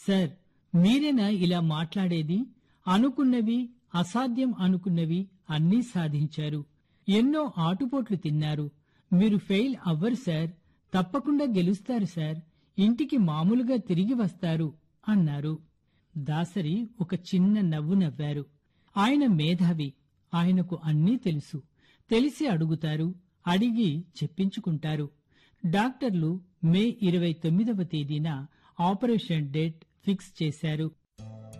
sir మీరేనా ఇలా మాట్లాడేది అనుకున్నవి అసాధ్యం అనుకున్నవి అన్నీ సాధించారు ఎన్నో ఆటుపోట్లు తిన్నారు మీరు ఫెయిల్ అవ్వరు సార్ తప్పకుండా గెలుస్తారు సార్ ఇంటికి మామూలుగా తిరిగి వస్తారు అన్నారు దాసరి ఒక చిన్న నవ్వు నవ్వారు ఆయన మేధావి ఆయనకు అన్నీ తెలుసు తెలిసి అడుగుతారు అడిగి చెప్పించుకుంటారు డాక్టర్లు మే ఇరవై తొమ్మిదవ తేదీన ఆపరేషన్ డేట్ ఫిక్స్ చేశారు